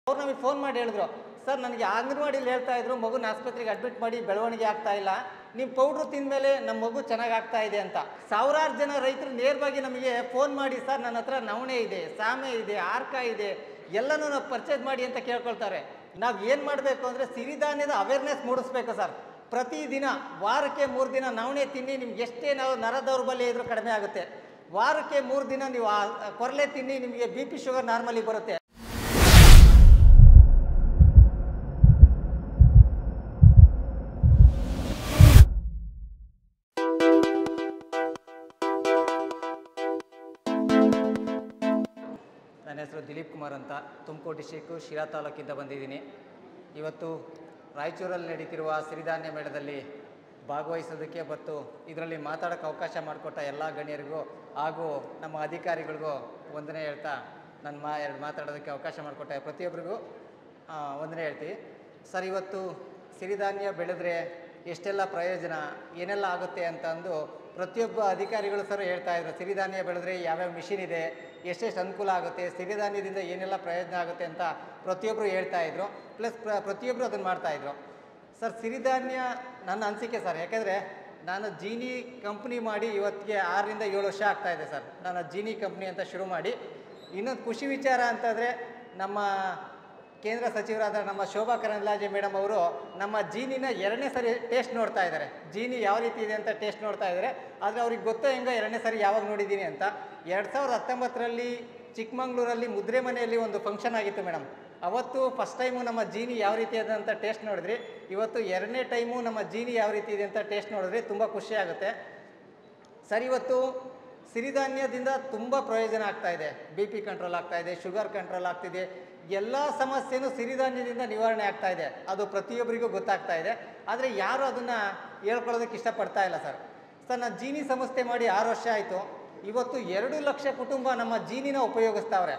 ಅವ್ರು ನಮಗೆ ಫೋನ್ ಮಾಡಿ ಹೇಳಿದ್ರು ಸರ್ ನನಗೆ ಅಂಗನವಾಡಿಲಿ ಹೇಳ್ತಾ ಇದ್ರು ಮಗುನ ಆಸ್ಪತ್ರೆಗೆ ಅಡ್ಮಿಟ್ ಮಾಡಿ ಬೆಳವಣಿಗೆ ಆಗ್ತಾ ಇಲ್ಲ ನಿಮ್ಮ ಪೌಡ್ರು ತಿಂದಮೇಲೆ ನಮ್ಮ ಮಗು ಚೆನ್ನಾಗಿ ಆಗ್ತಾ ಇದೆ ಅಂತ ಸಾವಿರಾರು ಜನ ರೈತರು ನೇರವಾಗಿ ನಮಗೆ ಫೋನ್ ಮಾಡಿ ಸರ್ ನನ್ನ ಹತ್ರ ನವಣೆ ಇದೆ ಸಾಮೆ ಇದೆ ಆರ್ಕ ಇದೆ ಎಲ್ಲನೂ ನಾವು ಪರ್ಚೇಸ್ ಮಾಡಿ ಅಂತ ಕೇಳ್ಕೊಳ್ತಾರೆ ನಾವು ಏನು ಮಾಡಬೇಕು ಅಂದರೆ ಸಿರಿಧಾನ್ಯದ ಅವೇರ್ನೆಸ್ ಮೂಡಿಸ್ಬೇಕು ಸರ್ ಪ್ರತಿದಿನ ವಾರಕ್ಕೆ ಮೂರು ದಿನ ನವಣೆ ತಿನ್ನಿ ನಿಮ್ಗೆ ಎಷ್ಟೇ ನಾವು ನರ ದೌರ್ಬಲ್ಯ ಇದ್ರೂ ಕಡಿಮೆ ಆಗುತ್ತೆ ವಾರಕ್ಕೆ ಮೂರು ದಿನ ನೀವು ಆ ಕೊರಲೆ ತಿನ್ನಿ ನಿಮಗೆ ಬಿ ಪಿ ಶುಗರ್ ನಾರ್ಮಲಿ ಬರುತ್ತೆ ನನ್ನ ಹೆಸರು ದಿಲೀಪ್ ಕುಮಾರ್ ಅಂತ ತುಮಕೂರು ಡಿಸ್ಟಿಕ್ಕು ಶಿರಾ ತಾಲೂಕಿಂದ ಬಂದಿದ್ದೀನಿ ಇವತ್ತು ರಾಯಚೂರಲ್ಲಿ ನಡೀತಿರುವ ಸಿರಿಧಾನ್ಯ ಮೇಳದಲ್ಲಿ ಭಾಗವಹಿಸೋದಕ್ಕೆ ಮತ್ತು ಇದರಲ್ಲಿ ಮಾತಾಡೋಕ್ಕೆ ಅವಕಾಶ ಮಾಡಿಕೊಟ್ಟ ಎಲ್ಲ ಗಣ್ಯರಿಗೂ ಹಾಗೂ ನಮ್ಮ ಅಧಿಕಾರಿಗಳಿಗೂ ವಂದನೆ ಹೇಳ್ತಾ ನನ್ನ ಮಾ ಎರಡು ಮಾತಾಡೋದಕ್ಕೆ ಅವಕಾಶ ಮಾಡಿಕೊಟ್ಟ ಪ್ರತಿಯೊಬ್ಬರಿಗೂ ಆ, ವಂದನೆ ಹೇಳ್ತೀವಿ ಸರ್ ಇವತ್ತು ಸಿರಿಧಾನ್ಯ ಬೆಳೆದ್ರೆ ಎಷ್ಟೆಲ್ಲ ಪ್ರಯೋಜನ ಏನೆಲ್ಲ ಆಗುತ್ತೆ ಅಂತ ಅಂದು ಪ್ರತಿಯೊಬ್ಬ ಅಧಿಕಾರಿಗಳು ಸರ್ ಹೇಳ್ತಾ ಇದ್ರು ಸಿರಿಧಾನ್ಯ ಬೆಳೆದ್ರೆ ಯಾವ್ಯಾವ ಮಿಷಿನ್ ಇದೆ ಎಷ್ಟೆಷ್ಟು ಅನುಕೂಲ ಆಗುತ್ತೆ ಸಿರಿಧಾನ್ಯದಿಂದ ಏನೆಲ್ಲ ಪ್ರಯೋಜನ ಆಗುತ್ತೆ ಅಂತ ಪ್ರತಿಯೊಬ್ಬರು ಹೇಳ್ತಾ ಇದ್ರು ಪ್ಲಸ್ ಪ್ರ ಪ್ರತಿಯೊಬ್ಬರು ಅದನ್ನು ಮಾಡ್ತಾ ಇದ್ರು ಸರ್ ಸಿರಿಧಾನ್ಯ ನನ್ನ ಅನಿಸಿಕೆ ಸರ್ ಯಾಕೆಂದರೆ ನಾನು ಜೀನಿ ಕಂಪ್ನಿ ಮಾಡಿ ಇವತ್ತಿಗೆ ಆರರಿಂದ ಏಳು ವರ್ಷ ಆಗ್ತಾ ಇದೆ ಸರ್ ನಾನು ಜೀನಿ ಕಂಪ್ನಿ ಅಂತ ಶುರು ಮಾಡಿ ಇನ್ನೊಂದು ಖುಷಿ ವಿಚಾರ ಅಂತಂದರೆ ನಮ್ಮ ಕೇಂದ್ರ ಸಚಿವರಾದ ನಮ್ಮ ಶೋಭಾ ಕರಂದ್ಲಾಜೆ ಮೇಡಮ್ ಅವರು ನಮ್ಮ ಜೀನಿನ ಎರಡನೇ ಸರಿ ಟೇಸ್ಟ್ ನೋಡ್ತಾ ಇದ್ದಾರೆ ಜೀನಿ ಯಾವ ರೀತಿ ಇದೆ ಅಂತ ಟೇಸ್ಟ್ ನೋಡ್ತಾ ಇದ್ದಾರೆ ಆದರೆ ಅವ್ರಿಗೆ ಗೊತ್ತೋ ಹೆಂಗೋ ಎರಡನೇ ಸರಿ ಯಾವಾಗ ನೋಡಿದ್ದೀನಿ ಅಂತ ಎರಡು ಸಾವಿರದ ಹತ್ತೊಂಬತ್ತರಲ್ಲಿ ಚಿಕ್ಕಮಂಗ್ಳೂರಲ್ಲಿ ಮುದ್ರೆ ಮನೆಯಲ್ಲಿ ಒಂದು ಫಂಕ್ಷನ್ ಆಗಿತ್ತು ಮೇಡಮ್ ಅವತ್ತು ಫಸ್ಟ್ ಟೈಮು ನಮ್ಮ ಜೀನಿ ಯಾವ ರೀತಿ ಇದೆ ಅಂತ ಟೇಸ್ಟ್ ನೋಡಿದ್ರಿ ಇವತ್ತು ಎರಡನೇ ಟೈಮು ನಮ್ಮ ಜೀನಿ ಯಾವ ರೀತಿ ಇದೆ ಅಂತ ಟೇಸ್ಟ್ ನೋಡಿದ್ರಿ ತುಂಬ ಖುಷಿ ಆಗುತ್ತೆ ಸರ್ ಇವತ್ತು ಸಿರಿಧಾನ್ಯದಿಂದ ತುಂಬ ಪ್ರಯೋಜನ ಆಗ್ತಾ ಇದೆ ಬಿ ಪಿ ಕಂಟ್ರೋಲ್ ಆಗ್ತಾ ಇದೆ ಶುಗರ್ ಕಂಟ್ರೋಲ್ ಆಗ್ತಿದೆ ಎಲ್ಲ ಸಮಸ್ಯೆನೂ ಸಿರಿಧಾನ್ಯದಿಂದ ನಿವಾರಣೆ ಆಗ್ತಾ ಇದೆ ಅದು ಪ್ರತಿಯೊಬ್ಬರಿಗೂ ಗೊತ್ತಾಗ್ತಾ ಇದೆ ಆದರೆ ಯಾರು ಅದನ್ನು ಹೇಳ್ಕೊಳ್ಳೋದಕ್ಕೆ ಇಷ್ಟಪಡ್ತಾ ಇಲ್ಲ ಸರ್ ಸರ್ ನಾನು ಜೀನಿ ಸಂಸ್ಥೆ ಮಾಡಿ ಆರು ವರ್ಷ ಆಯಿತು ಇವತ್ತು ಎರಡು ಲಕ್ಷ ಕುಟುಂಬ ನಮ್ಮ ಜೀನಿನ ಉಪಯೋಗಿಸ್ತಾವ್ರೆ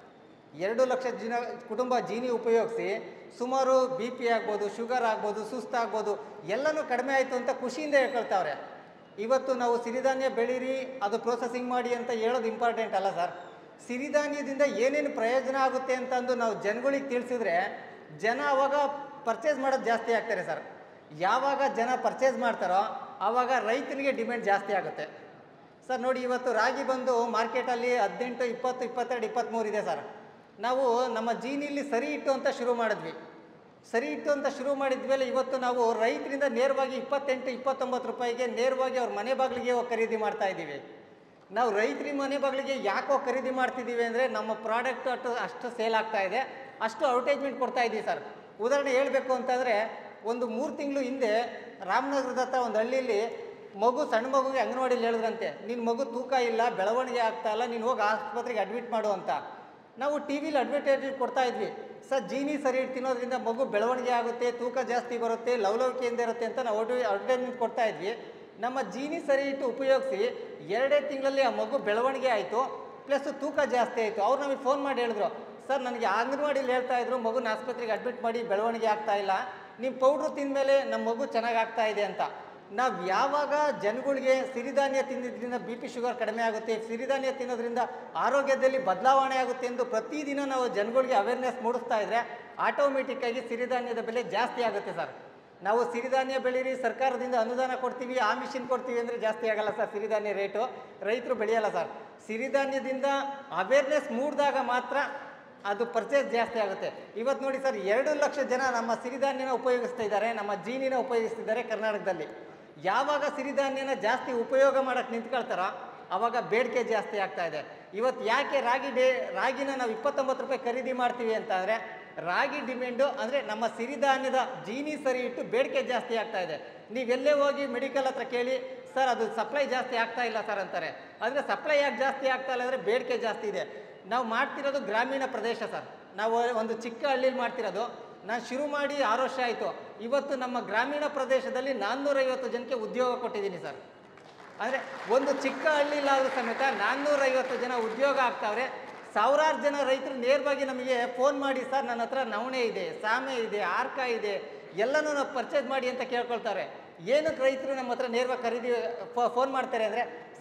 ಎರಡು ಲಕ್ಷ ಜನ ಕುಟುಂಬ ಜೀನಿ ಉಪಯೋಗಿಸಿ ಸುಮಾರು ಬಿ ಪಿ ಆಗ್ಬೋದು ಶುಗರ್ ಆಗ್ಬೋದು ಸುಸ್ತಾಗ್ಬೋದು ಎಲ್ಲನೂ ಕಡಿಮೆ ಆಯಿತು ಅಂತ ಖುಷಿಯಿಂದ ಹೇಳ್ಕೊಳ್ತಾವ್ರೆ ಇವತ್ತು ನಾವು ಸಿರಿಧಾನ್ಯ ಬೆಳೀರಿ ಅದು ಪ್ರೊಸೆಸಿಂಗ್ ಮಾಡಿ ಅಂತ ಹೇಳೋದು ಇಂಪಾರ್ಟೆಂಟ್ ಅಲ್ಲ ಸರ್ ಸಿರಿಧಾನ್ಯದಿಂದ ಏನೇನು ಪ್ರಯೋಜನ ಆಗುತ್ತೆ ಅಂತಂದು ನಾವು ಜನಗಳಿಗೆ ತಿಳಿಸಿದ್ರೆ ಜನ ಅವಾಗ ಪರ್ಚೇಸ್ ಮಾಡೋದು ಜಾಸ್ತಿ ಆಗ್ತಾರೆ ಸರ್ ಯಾವಾಗ ಜನ ಪರ್ಚೇಸ್ ಮಾಡ್ತಾರೋ ಆವಾಗ ರೈತನಿಗೆ ಡಿಮ್ಯಾಂಡ್ ಜಾಸ್ತಿ ಆಗುತ್ತೆ ಸರ್ ನೋಡಿ ಇವತ್ತು ರಾಗಿ ಬಂದು ಮಾರ್ಕೆಟಲ್ಲಿ ಹದಿನೆಂಟು ಇಪ್ಪತ್ತು ಇಪ್ಪತ್ತೆರಡು ಇಪ್ಪತ್ತ್ಮೂರು ಇದೆ ಸರ್ ನಾವು ನಮ್ಮ ಜೀನಿಲಿ ಸರಿ ಇಟ್ಟು ಅಂತ ಶುರು ಮಾಡಿದ್ವಿ ಸರಿ ಇಟ್ಟು ಅಂತ ಶುರು ಮಾಡಿದ್ಮೇಲೆ ಇವತ್ತು ನಾವು ರೈತರಿಂದ ನೇರವಾಗಿ ಇಪ್ಪತ್ತೆಂಟು ಇಪ್ಪತ್ತೊಂಬತ್ತು ರೂಪಾಯಿಗೆ ನೇರವಾಗಿ ಅವ್ರ ಮನೆ ಬಾಗಿಲಿಗೆ ಹೋಗಿ ಖರೀದಿ ಮಾಡ್ತಾ ಇದ್ದೀವಿ ನಾವು ರೈತರಿ ಮನೆ ಬಾಗಿಲಿಗೆ ಯಾಕೋ ಖರೀದಿ ಮಾಡ್ತಿದ್ದೀವಿ ಅಂದರೆ ನಮ್ಮ ಪ್ರಾಡಕ್ಟ್ ಅಷ್ಟು ಅಷ್ಟು ಸೇಲ್ ಆಗ್ತಾ ಇದೆ ಅಷ್ಟು ಅಡ್ವರ್ಟೈಸ್ಮೆಂಟ್ ಕೊಡ್ತಾ ಇದ್ದೀವಿ ಸರ್ ಉದಾಹರಣೆ ಹೇಳಬೇಕು ಅಂತಂದರೆ ಒಂದು ಮೂರು ತಿಂಗಳು ಹಿಂದೆ ರಾಮನಗರದ ಹತ್ರ ಒಂದು ಹಳ್ಳಿಯಲ್ಲಿ ಮಗು ಸಣ್ಣ ಮಗುಗೆ ಅಂಗನವಾಡಿಲಿ ಹೇಳಿದ್ರಂತೆ ನಿನ್ನ ಮಗು ತೂಕ ಇಲ್ಲ ಬೆಳವಣಿಗೆ ಆಗ್ತಾ ಇಲ್ಲ ನೀನು ಹೋಗಿ ಆಸ್ಪತ್ರೆಗೆ ಅಡ್ಮಿಟ್ ಮಾಡು ಅಂತ ನಾವು ಟಿ ವಿಲಿ ಅಡ್ವರ್ಟೈಸ್ ಕೊಡ್ತಾ ಇದ್ವಿ ಸರ್ ಜೀನಿ ಸರಿ ಇಟ್ಟು ತಿನ್ನೋದ್ರಿಂದ ಮಗು ಬೆಳವಣಿಗೆ ಆಗುತ್ತೆ ತೂಕ ಜಾಸ್ತಿ ಬರುತ್ತೆ ಲವಲವಿಕೆಯಿಂದ ಇರುತ್ತೆ ಅಂತ ನಾವು ಅಡ್ವರ್ಟೈಸ್ಮೆಂಟ್ ಕೊಡ್ತಾ ಇದ್ವಿ ನಮ್ಮ ಜೀನಿ ಸರಿ ಇಟ್ಟು ಉಪಯೋಗಿಸಿ ಎರಡೇ ತಿಂಗಳಲ್ಲಿ ಆ ಮಗು ಬೆಳವಣಿಗೆ ಆಯಿತು ಪ್ಲಸ್ ತೂಕ ಜಾಸ್ತಿ ಆಯಿತು ಅವ್ರು ನಮಗೆ ಫೋನ್ ಮಾಡಿ ಹೇಳಿದ್ರು ಸರ್ ನನಗೆ ಅಂಗನವಾಡಿಲಿ ಹೇಳ್ತಾ ಇದ್ರು ಮಗುನ ಆಸ್ಪತ್ರೆಗೆ ಅಡ್ಮಿಟ್ ಮಾಡಿ ಬೆಳವಣಿಗೆ ಆಗ್ತಾ ಇಲ್ಲ ನಿಮ್ಮ ಪೌಡ್ರು ತಿಂದಮೇಲೆ ನಮ್ಮ ಮಗು ಚೆನ್ನಾಗಿ ಆಗ್ತಾ ಇದೆ ಅಂತ ನಾವು ಯಾವಾಗ ಜನಗಳಿಗೆ ಸಿರಿಧಾನ್ಯ ತಿನ್ನೋದ್ರಿಂದ ಬಿ ಪಿ ಶುಗರ್ ಕಡಿಮೆ ಆಗುತ್ತೆ ಸಿರಿಧಾನ್ಯ ತಿನ್ನೋದ್ರಿಂದ ಆರೋಗ್ಯದಲ್ಲಿ ಬದಲಾವಣೆ ಆಗುತ್ತೆ ಎಂದು ಪ್ರತಿದಿನ ನಾವು ಜನಗಳಿಗೆ ಅವೇರ್ನೆಸ್ ಮೂಡಿಸ್ತಾ ಇದ್ರೆ ಆಟೋಮೆಟಿಕ್ಕಾಗಿ ಸಿರಿಧಾನ್ಯದ ಬೆಲೆ ಜಾಸ್ತಿ ಆಗುತ್ತೆ ಸರ್ ನಾವು ಸಿರಿಧಾನ್ಯ ಬೆಳೀರಿ ಸರ್ಕಾರದಿಂದ ಅನುದಾನ ಕೊಡ್ತೀವಿ ಆ ಮಿಷಿನ್ ಕೊಡ್ತೀವಿ ಅಂದರೆ ಜಾಸ್ತಿ ಆಗಲ್ಲ ಸರ್ ಸಿರಿಧಾನ್ಯ ರೇಟು ರೈತರು ಬೆಳೆಯಲ್ಲ ಸರ್ ಸಿರಿಧಾನ್ಯದಿಂದ ಅವೇರ್ನೆಸ್ ಮೂಡಿದಾಗ ಮಾತ್ರ ಅದು ಪರ್ಚೇಸ್ ಜಾಸ್ತಿ ಆಗುತ್ತೆ ಇವತ್ತು ನೋಡಿ ಸರ್ ಎರಡು ಲಕ್ಷ ಜನ ನಮ್ಮ ಸಿರಿಧಾನ್ಯನ ಉಪಯೋಗಿಸ್ತಾ ಇದ್ದಾರೆ ನಮ್ಮ ಜೀನಿನ ಉಪಯೋಗಿಸ್ತಿದ್ದಾರೆ ಕರ್ನಾಟಕದಲ್ಲಿ ಯಾವಾಗ ಸಿರಿಧಾನ್ಯನ ಜಾಸ್ತಿ ಉಪಯೋಗ ಮಾಡಕ್ಕೆ ನಿಂತ್ಕೊಳ್ತಾರೋ ಆವಾಗ ಬೇಡಿಕೆ ಜಾಸ್ತಿ ಆಗ್ತಾ ಇದೆ ಇವತ್ತು ಯಾಕೆ ರಾಗಿ ಡೇ ರಾಗಿನ ನಾವು ಇಪ್ಪತ್ತೊಂಬತ್ತು ರೂಪಾಯಿ ಖರೀದಿ ಮಾಡ್ತೀವಿ ಅಂತ ಅಂದರೆ ರಾಗಿ ಡಿಮ್ಯಾಂಡು ಅಂದರೆ ನಮ್ಮ ಸಿರಿಧಾನ್ಯದ ಜೀನಿ ಸರಿ ಇಟ್ಟು ಬೇಡಿಕೆ ಜಾಸ್ತಿ ಆಗ್ತಾ ಇದೆ ನೀವೆಲ್ಲೇ ಹೋಗಿ ಮೆಡಿಕಲ್ ಹತ್ರ ಕೇಳಿ ಸರ್ ಅದು ಸಪ್ಲೈ ಜಾಸ್ತಿ ಆಗ್ತಾ ಇಲ್ಲ ಸರ್ ಅಂತಾರೆ ಆದರೆ ಸಪ್ಲೈ ಯಾಕೆ ಜಾಸ್ತಿ ಆಗ್ತಾ ಇಲ್ಲ ಅಂದರೆ ಬೇಡಿಕೆ ಜಾಸ್ತಿ ಇದೆ ನಾವು ಮಾಡ್ತಿರೋದು ಗ್ರಾಮೀಣ ಪ್ರದೇಶ ಸರ್ ನಾವು ಒಂದು ಚಿಕ್ಕ ಹಳ್ಳಿಲಿ ಮಾಡ್ತಿರೋದು ನಾನು ಶುರು ಮಾಡಿ ಆರು ವರ್ಷ ಆಯಿತು ಇವತ್ತು ನಮ್ಮ ಗ್ರಾಮೀಣ ಪ್ರದೇಶದಲ್ಲಿ ನಾನ್ನೂರೈವತ್ತು ಜನಕ್ಕೆ ಉದ್ಯೋಗ ಕೊಟ್ಟಿದ್ದೀನಿ ಸರ್ ಅಂದರೆ ಒಂದು ಚಿಕ್ಕ ಹಳ್ಳಿಲಾದ್ರೂ ಸಮೇತ ನಾನ್ನೂರೈವತ್ತು ಜನ ಉದ್ಯೋಗ ಆಗ್ತಾವ್ರೆ ಸಾವಿರಾರು ಜನ ರೈತರು ನೇರವಾಗಿ ನಮಗೆ ಫೋನ್ ಮಾಡಿ ಸರ್ ನನ್ನ ಹತ್ರ ನವಣೆ ಇದೆ ಸಾಮೆ ಇದೆ ಆರ್ಕ ಇದೆ ಎಲ್ಲನೂ ನಾವು ಪರ್ಚೇಸ್ ಮಾಡಿ ಅಂತ ಕೇಳ್ಕೊಳ್ತಾರೆ ಏನಕ್ಕೆ ರೈತರು ನಮ್ಮ ಹತ್ರ ನೇರವಾಗಿ ಖರೀದಿ ಫೋನ್ ಮಾಡ್ತಾರೆ ಅಂದರೆ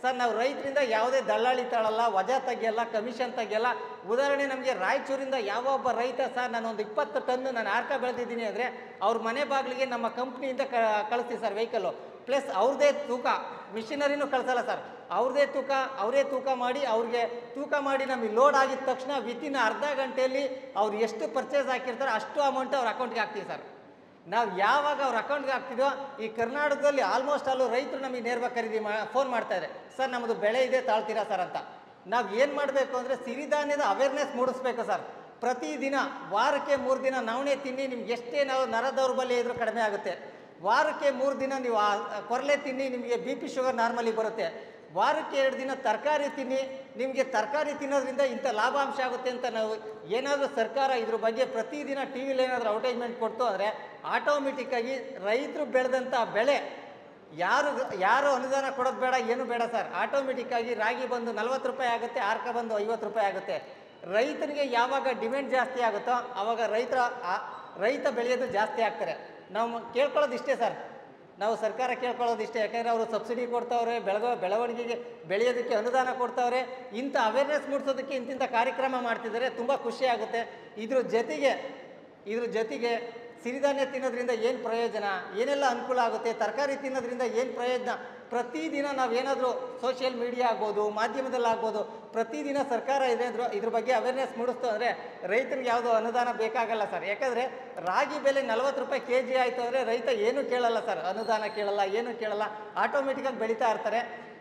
ಸರ್ ನಾವು ರೈತರಿಂದ ಯಾವುದೇ ದಳ್ಳಾಳಿ ತಗೊಳ್ಳಲ್ಲ ವಜಾ ತೆಗಿಯಲ್ಲ ಕಮಿಷನ್ ತೆಗಿಯಲ್ಲ ಉದಾಹರಣೆ ನಮಗೆ ರಾಯಚೂರಿಂದ ಯಾವ ಒಬ್ಬ ರೈತ ಸರ್ ನಾನು ಒಂದು ಇಪ್ಪತ್ತು ಟನ್ ನಾನು ಆರ್ಕ ಬೆಳೆದಿದ್ದೀನಿ ಅಂದರೆ ಅವ್ರ ಮನೆ ಬಾಗಿಲಿಗೆ ನಮ್ಮ ಕಂಪ್ನಿಯಿಂದ ಕ ಕಳಿಸ್ತೀವಿ ಸರ್ ವೆಹಿಕಲ್ಲು ಪ್ಲಸ್ ಅವ್ರದ್ದೇ ತೂಕ ಮಿಷಿನರಿನೂ ಕಳಿಸಲ್ಲ ಸರ್ ಅವ್ರದ್ದೇ ತೂಕ ಅವರೇ ತೂಕ ಮಾಡಿ ಅವ್ರಿಗೆ ತೂಕ ಮಾಡಿ ನಮಗೆ ಲೋಡ್ ಆಗಿದ ತಕ್ಷಣ ವಿತಿನ್ ಅರ್ಧ ಗಂಟೆಯಲ್ಲಿ ಅವ್ರು ಎಷ್ಟು ಪರ್ಚೇಸ್ ಹಾಕಿರ್ತಾರೆ ಅಷ್ಟು ಅಮೌಂಟ್ ಅವ್ರ ಅಕೌಂಟ್ಗೆ ಹಾಕ್ತೀವಿ ಸರ್ ನಾವು ಯಾವಾಗ ಅವ್ರ ಅಕೌಂಟ್ಗೆ ಹಾಕ್ತಿದ್ವೋ ಈ ಕರ್ನಾಟಕದಲ್ಲಿ ಆಲ್ಮೋಸ್ಟ್ ಅಲ್ಲೂ ರೈತರು ನಮಗೆ ನೇರವಾಗಿ ಖರೀದಿ ಮಾ ಫೋನ್ ಮಾಡ್ತಾ ಇದ್ದಾರೆ ಸರ್ ನಮ್ಮದು ಬೆಳೆ ಇದೆ ತಾಳ್ತೀರಾ ಸರ್ ಅಂತ ನಾವು ಏನು ಮಾಡಬೇಕು ಅಂದರೆ ಸಿರಿಧಾನ್ಯದ ಅವೇರ್ನೆಸ್ ಮೂಡಿಸ್ಬೇಕು ಸರ್ ಪ್ರತಿದಿನ ವಾರಕ್ಕೆ ಮೂರು ದಿನ ನವಣೆ ತಿನ್ನಿ ನಿಮ್ಗೆ ಎಷ್ಟೇ ನಾವು ನರ ದೌರ್ಬಲ್ಯ ಇದ್ರೂ ಕಡಿಮೆ ಆಗುತ್ತೆ ವಾರಕ್ಕೆ ಮೂರು ದಿನ ನೀವು ಆ ಕೊರಲೆ ತಿನ್ನಿ ನಿಮಗೆ ಬಿ ಪಿ ಶುಗರ್ ನಾರ್ಮಲಿ ಬರುತ್ತೆ ವಾರಕ್ಕೆ ಎರಡು ದಿನ ತರಕಾರಿ ತಿನ್ನಿ ನಿಮಗೆ ತರಕಾರಿ ತಿನ್ನೋದ್ರಿಂದ ಇಂಥ ಲಾಭಾಂಶ ಆಗುತ್ತೆ ಅಂತ ನಾವು ಏನಾದರೂ ಸರ್ಕಾರ ಇದ್ರ ಬಗ್ಗೆ ಪ್ರತಿದಿನ ಟಿ ವಿಲಿ ಏನಾದರೂ ಅಡ್ವರ್ಟೈಸ್ಮೆಂಟ್ ಕೊಡ್ತು ಅಂದರೆ ಆಟೋಮೆಟಿಕ್ಕಾಗಿ ರೈತರು ಬೆಳೆದಂಥ ಬೆಳೆ ಯಾರು ಯಾರು ಅನುದಾನ ಕೊಡೋದು ಬೇಡ ಏನು ಬೇಡ ಸರ್ ಆಟೋಮೆಟಿಕ್ಕಾಗಿ ರಾಗಿ ಬಂದು ನಲ್ವತ್ತು ರೂಪಾಯಿ ಆಗುತ್ತೆ ಆರ್ಕ ಬಂದು ಐವತ್ತು ರೂಪಾಯಿ ಆಗುತ್ತೆ ರೈತನಿಗೆ ಯಾವಾಗ ಡಿಮ್ಯಾಂಡ್ ಜಾಸ್ತಿ ಆಗುತ್ತೋ ಆವಾಗ ರೈತರ ಆ- ರೈತ ಬೆಳೆಯೋದು ಜಾಸ್ತಿ ಆಗ್ತಾರೆ ನಾವು ಕೇಳ್ಕೊಳ್ಳೋದು ಇಷ್ಟೇ ಸರ್ ನಾವು ಸರ್ಕಾರ ಕೇಳ್ಕೊಳ್ಳೋದು ಇಷ್ಟೇ ಯಾಕಂದರೆ ಅವರು ಸಬ್ಸಿಡಿ ಕೊಡ್ತಾವ್ರೆ ಬೆಳಗ ಬೆಳವಣಿಗೆಗೆ ಬೆಳೆಯೋದಕ್ಕೆ ಅನುದಾನ ಕೊಡ್ತಾವ್ರೆ ಇಂಥ ಅವೇರ್ನೆಸ್ ಮೂಡಿಸೋದಕ್ಕೆ ಇಂತಿಂಥ ಕಾರ್ಯಕ್ರಮ ಮಾಡ್ತಿದ್ದಾರೆ ತುಂಬ ಖುಷಿ ಆಗುತ್ತೆ ಇದ್ರ ಜೊತೆಗೆ ಇದ್ರ ಜೊತೆಗೆ ಸಿರಿಧಾನ್ಯ ತಿನ್ನೋದ್ರಿಂದ ಏನು ಪ್ರಯೋಜನ ಏನೆಲ್ಲ ಅನುಕೂಲ ಆಗುತ್ತೆ ತರಕಾರಿ ತಿನ್ನೋದ್ರಿಂದ ಏನು ಪ್ರಯೋಜನ ಪ್ರತಿದಿನ ನಾವೇನಾದರೂ ಸೋಷಿಯಲ್ ಮೀಡಿಯಾ ಆಗ್ಬೋದು ಮಾಧ್ಯಮದಲ್ಲಿ ಆಗ್ಬೋದು ಪ್ರತಿದಿನ ಸರ್ಕಾರ ಏನಾದರೂ ಇದ್ರ ಬಗ್ಗೆ ಅವೇರ್ನೆಸ್ ಮೂಡಿಸ್ತು ಅಂದರೆ ರೈತರಿಗೆ ಯಾವುದೋ ಅನುದಾನ ಬೇಕಾಗಲ್ಲ ಸರ್ ಯಾಕಂದರೆ ರಾಗಿ ಬೆಲೆ ನಲ್ವತ್ತು ರೂಪಾಯಿ ಕೆ ಜಿ ಆಯಿತು ಅಂದರೆ ರೈತ ಏನೂ ಕೇಳಲ್ಲ ಸರ್ ಅನುದಾನ ಕೇಳಲ್ಲ ಏನೂ ಕೇಳಲ್ಲ ಆಟೋಮೆಟಿಕಾಗಿ ಬೆಳೀತಾ ಇರ್ತಾರೆ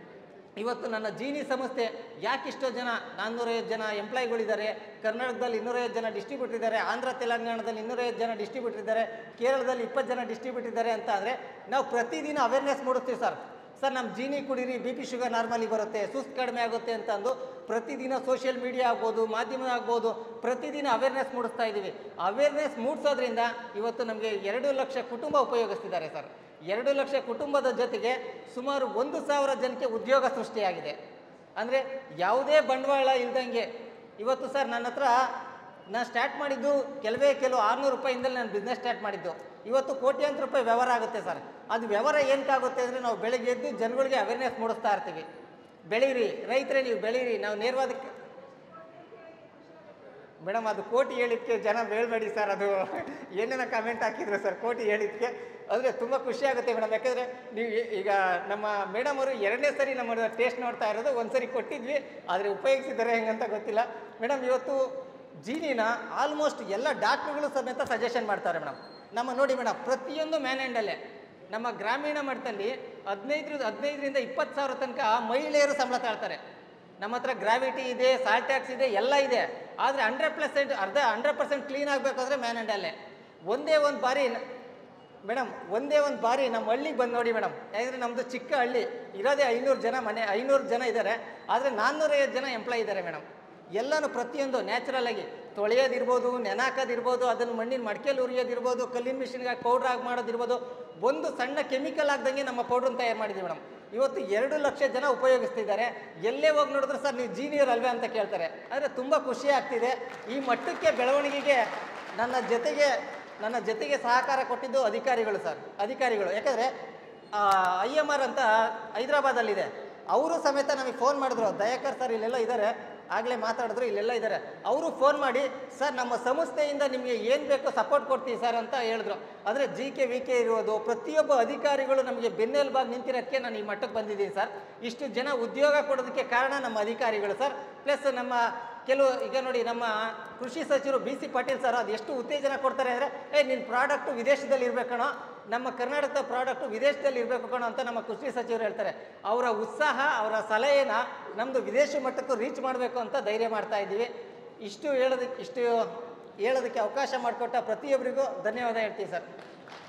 ಇವತ್ತು ನನ್ನ ಜೀನಿ ಸಂಸ್ಥೆ ಯಾಕಿಷ್ಟೋ ಜನ ನಾನ್ನೂರೈವತ್ತು ಜನ ಎಂಪ್ಲಾಯ್ಗಳಿದ್ದಾರೆ ಕರ್ನಾಟಕದಲ್ಲಿ ಇನ್ನೂರೈವತ್ತು ಜನ ಡಿಸ್ಟ್ರಿಬ್ಯೂಟರ್ ಇದ್ದಾರೆ ಆಂಧ್ರ ತೆಲಂಗಾಣದಲ್ಲಿ ಇನ್ನೂರೈವತ್ತು ಜನ ಡಿಸ್ಟ್ರಿಬ್ಯೂಟರ್ ಇದ್ದಾರೆ ಕೇರಳದಲ್ಲಿ ಇಪ್ಪತ್ತು ಜನ ಡಿಸ್ಟ್ರಿಬ್ಯೂಟರ್ ಇದ್ದಾರೆ ಅಂತ ಅಂದರೆ ನಾವು ಪ್ರತಿದಿನ ಅವೇರ್ನೆಸ್ ಮೂಡಿಸ್ತೀವಿ ಸರ್ ಸರ್ ನಮ್ಮ ಜೀನಿ ಕುಡೀರಿ ಬಿ ಪಿ ಶುಗರ್ ನಾರ್ಮಲಿ ಬರುತ್ತೆ ಸುಸ್ತು ಕಡಿಮೆ ಆಗುತ್ತೆ ಅಂತ ಅಂದು ಪ್ರತಿದಿನ ಸೋಷಿಯಲ್ ಮೀಡಿಯಾ ಆಗ್ಬೋದು ಮಾಧ್ಯಮ ಆಗ್ಬೋದು ಪ್ರತಿದಿನ ಅವೇರ್ನೆಸ್ ಮೂಡಿಸ್ತಾ ಇದ್ದೀವಿ ಅವೇರ್ನೆಸ್ ಮೂಡಿಸೋದ್ರಿಂದ ಇವತ್ತು ನಮಗೆ ಎರಡು ಲಕ್ಷ ಕುಟುಂಬ ಉಪಯೋಗಿಸ್ತಿದ್ದಾರೆ ಸರ್ ಎರಡು ಲಕ್ಷ ಕುಟುಂಬದ ಜೊತೆಗೆ ಸುಮಾರು ಒಂದು ಸಾವಿರ ಜನಕ್ಕೆ ಉದ್ಯೋಗ ಸೃಷ್ಟಿಯಾಗಿದೆ ಅಂದರೆ ಯಾವುದೇ ಬಂಡವಾಳ ಇಲ್ದಂಗೆ ಇವತ್ತು ಸರ್ ನನ್ನ ಹತ್ರ ನಾನು ಸ್ಟಾರ್ಟ್ ಮಾಡಿದ್ದು ಕೆಲವೇ ಕೆಲವು ಆರುನೂರು ರೂಪಾಯಿಂದಲೇ ನಾನು ಬಿಸ್ನೆಸ್ ಸ್ಟಾರ್ಟ್ ಮಾಡಿದ್ದು ಇವತ್ತು ಕೋಟ್ಯಾಂತರ ರೂಪಾಯಿ ವ್ಯವಹಾರ ಆಗುತ್ತೆ ಸರ್ ಅದು ವ್ಯವಹಾರ ಏನಕ್ಕಾಗುತ್ತೆ ಅಂದರೆ ನಾವು ಬೆಳಗ್ಗೆ ಎದ್ದು ಜನಗಳಿಗೆ ಅವೇರ್ನೆಸ್ ಮೂಡಿಸ್ತಾ ಇರ್ತೀವಿ ಬೆಳೀರಿ ರೈತರೇ ನೀವು ಬೆಳೀರಿ ನಾವು ನೇರವಾದ ಮೇಡಮ್ ಅದು ಕೋಟಿ ಹೇಳಿದ್ಕೆ ಜನ ಬೇಳ್ಬೇಡಿ ಸರ್ ಅದು ಏನೇನೋ ಕಮೆಂಟ್ ಹಾಕಿದ್ರು ಸರ್ ಕೋಟಿ ಹೇಳಿದ್ಕೆ ಅಂದರೆ ತುಂಬ ಖುಷಿ ಆಗುತ್ತೆ ಮೇಡಮ್ ಯಾಕಂದರೆ ನೀವು ಈ- ಈಗ ನಮ್ಮ ಮೇಡಮ್ ಅವರು ಎರಡನೇ ಸರಿ ನಮ್ಮ ಟೇಸ್ಟ್ ನೋಡ್ತಾ ಇರೋದು ಒಂದು ಸರಿ ಕೊಟ್ಟಿದ್ವಿ ಆದರೆ ಉಪಯೋಗಿಸಿದ್ದಾರೆ ಹೆಂಗಂತ ಗೊತ್ತಿಲ್ಲ ಮೇಡಮ್ ಇವತ್ತು ಜೀನಿನ ಆಲ್ಮೋಸ್ಟ್ ಎಲ್ಲ ಡಾಕ್ಟ್ರುಗಳು ಸಮೇತ ಸಜೆಷನ್ ಮಾಡ್ತಾರೆ ಮೇಡಮ್ ನಮ್ಮ ನೋಡಿ ಮೇಡಮ್ ಪ್ರತಿಯೊಂದು ಮ್ಯಾನ್ ಹ್ಯಾಂಡಲ್ಲೇ ನಮ್ಮ ಗ್ರಾಮೀಣ ಮಟ್ಟದಲ್ಲಿ ಹದಿನೈದು ಹದಿನೈದರಿಂದ ಇಪ್ಪತ್ತು ಸಾವಿರ ತನಕ ಮಹಿಳೆಯರು ಸಂಬಳ ತಾಳ್ತಾರೆ ನಮ್ಮ ಹತ್ರ ಗ್ರಾವಿಟಿ ಇದೆ ಸಾಲ್ ಟ್ಯಾಕ್ಸ್ ಇದೆ ಎಲ್ಲ ಇದೆ ಆದರೆ ಹಂಡ್ರೆಡ್ ಪರ್ಸೆಂಟ್ ಅರ್ಧ ಹಂಡ್ರೆಡ್ ಪರ್ಸೆಂಟ್ ಕ್ಲೀನ್ ಆಗಬೇಕಾದ್ರೆ ಮ್ಯಾನ್ ಹ್ಯಾಂಡಲ್ಲೇ ಒಂದೇ ಒಂದು ಬಾರಿ ನ- ಮೇಡಮ್ ಒಂದೇ ಒಂದು ಬಾರಿ ನಮ್ಮ ಹಳ್ಳಿಗೆ ಬಂದು ನೋಡಿ ಮೇಡಮ್ ಯಾಕಂದರೆ ನಮ್ಮದು ಚಿಕ್ಕ ಹಳ್ಳಿ ಇರೋದೇ ಐನೂರು ಜನ ಮನೆ ಐನೂರು ಜನ ಇದ್ದಾರೆ ಆದರೆ ನಾನ್ನೂರೈವತ್ತು ಜನ ಎಂಪ್ಲಾಯ್ ಇದ್ದಾರೆ ಮೇಡಮ್ ಎಲ್ಲನೂ ಪ್ರತಿಯೊಂದು ನ್ಯಾಚುರಲ್ ಆಗಿ ತೊಳೆಯೋದಿರ್ಬೋದು ನೆನಾಕೋದಿರ್ಬೋದು ಅದನ್ನು ಮಣ್ಣಿನ ಮಡಿಕೆಯಲ್ಲಿ ಉರಿಯೋದಿರ್ಬೋದು ಕಲ್ಲಿನ ಮಿಷಿನ್ಗೆ ಹಾಕಿ ಪೌಡ್ರ್ ಆಗಿ ಮಾಡೋದಿರ್ಬೋದು ಒಂದು ಸಣ್ಣ ಕೆಮಿಕಲ್ ಆಗ್ದಂಗೆ ನಮ್ಮ ಪೌಡ್ರನ್ನ ತಯಾರು ಮಾಡಿದ್ದೀವಿ ಮೇಡಮ್ ಇವತ್ತು ಎರಡು ಲಕ್ಷ ಜನ ಉಪಯೋಗಿಸ್ತಿದ್ದಾರೆ ಎಲ್ಲೇ ಹೋಗಿ ನೋಡಿದ್ರೆ ಸರ್ ನೀವು ಜೀನಿಯರ್ ಅಲ್ವೇ ಅಂತ ಕೇಳ್ತಾರೆ ಆದರೆ ತುಂಬ ಖುಷಿ ಆಗ್ತಿದೆ ಈ ಮಟ್ಟಕ್ಕೆ ಬೆಳವಣಿಗೆಗೆ ನನ್ನ ಜೊತೆಗೆ ನನ್ನ ಜೊತೆಗೆ ಸಹಕಾರ ಕೊಟ್ಟಿದ್ದು ಅಧಿಕಾರಿಗಳು ಸರ್ ಅಧಿಕಾರಿಗಳು ಯಾಕಂದರೆ ಐ ಎಮ್ ಆರ್ ಅಂತ ಹೈದರಾಬಾದಲ್ಲಿದೆ ಅವರು ಸಮೇತ ನಮಗೆ ಫೋನ್ ಮಾಡಿದ್ರು ದಯಾಕರ್ ಸರ್ ಇಲ್ಲೆಲ್ಲ ಇದ್ದಾರೆ ಆಗಲೇ ಮಾತಾಡಿದ್ರು ಇಲ್ಲೆಲ್ಲ ಇದ್ದಾರೆ ಅವರು ಫೋನ್ ಮಾಡಿ ಸರ್ ನಮ್ಮ ಸಂಸ್ಥೆಯಿಂದ ನಿಮಗೆ ಏನು ಬೇಕೋ ಸಪೋರ್ಟ್ ಕೊಡ್ತೀವಿ ಸರ್ ಅಂತ ಹೇಳಿದ್ರು ಅಂದರೆ ಜಿ ಕೆ ವಿ ಕೆ ಇರೋದು ಪ್ರತಿಯೊಬ್ಬ ಅಧಿಕಾರಿಗಳು ನಮಗೆ ಬೆನ್ನೆಲುಬಾಗಿ ನಿಂತಿರೋಕ್ಕೆ ನಾನು ಈ ಮಟ್ಟಕ್ಕೆ ಬಂದಿದ್ದೀನಿ ಸರ್ ಇಷ್ಟು ಜನ ಉದ್ಯೋಗ ಕೊಡೋದಕ್ಕೆ ಕಾರಣ ನಮ್ಮ ಅಧಿಕಾರಿಗಳು ಸರ್ ಪ್ಲಸ್ ನಮ್ಮ ಕೆಲವು ಈಗ ನೋಡಿ ನಮ್ಮ ಕೃಷಿ ಸಚಿವರು ಬಿ ಸಿ ಪಾಟೀಲ್ ಸರ್ ಅದು ಎಷ್ಟು ಉತ್ತೇಜನ ಕೊಡ್ತಾರೆ ಅಂದರೆ ಏ ನಿನ್ನ ಪ್ರಾಡಕ್ಟು ವಿದೇಶದಲ್ಲಿ ಇರಬೇಕಣೋ ನಮ್ಮ ಕರ್ನಾಟಕದ ಪ್ರಾಡಕ್ಟು ವಿದೇಶದಲ್ಲಿ ಇರಬೇಕು ಕಣೋ ಅಂತ ನಮ್ಮ ಕೃಷಿ ಸಚಿವರು ಹೇಳ್ತಾರೆ ಅವರ ಉತ್ಸಾಹ ಅವರ ಸಲಹೆನ ನಮ್ಮದು ವಿದೇಶಿ ಮಟ್ಟಕ್ಕೂ ರೀಚ್ ಮಾಡಬೇಕು ಅಂತ ಧೈರ್ಯ ಮಾಡ್ತಾ ಇದ್ದೀವಿ ಇಷ್ಟು ಹೇಳೋದಕ್ಕೆ ಇಷ್ಟು ಹೇಳೋದಕ್ಕೆ ಅವಕಾಶ ಮಾಡಿಕೊಟ್ಟ ಪ್ರತಿಯೊಬ್ಬರಿಗೂ ಧನ್ಯವಾದ ಹೇಳ್ತೀವಿ ಸರ್